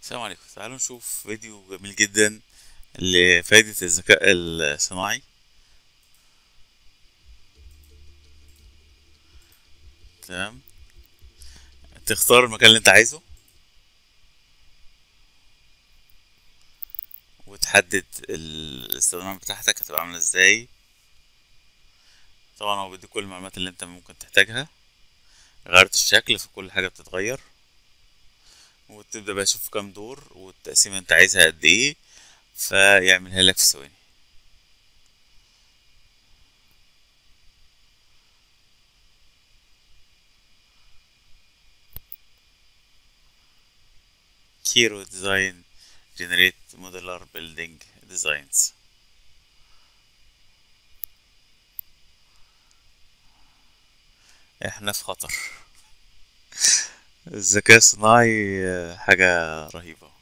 السلام عليكم تعالوا نشوف فيديو جميل جدا لفائدة الذكاء الصناعي تمام تختار المكان اللي انت عايزه وتحدد الاستخدامات بتاعتك هتبقى عاملة ازاي طبعا هو بيديك كل المعلومات اللي انت ممكن تحتاجها غيرت الشكل فكل حاجة بتتغير وتبدأ بقى تشوف كام دور والتقسيمة انت عايزها قد ايه فيعملها لك في ثواني كيرو ديزاين جنريت موديلر بيلدينج ديزاينز احنا في خطر الذكاء الصناعي حاجة رهيبة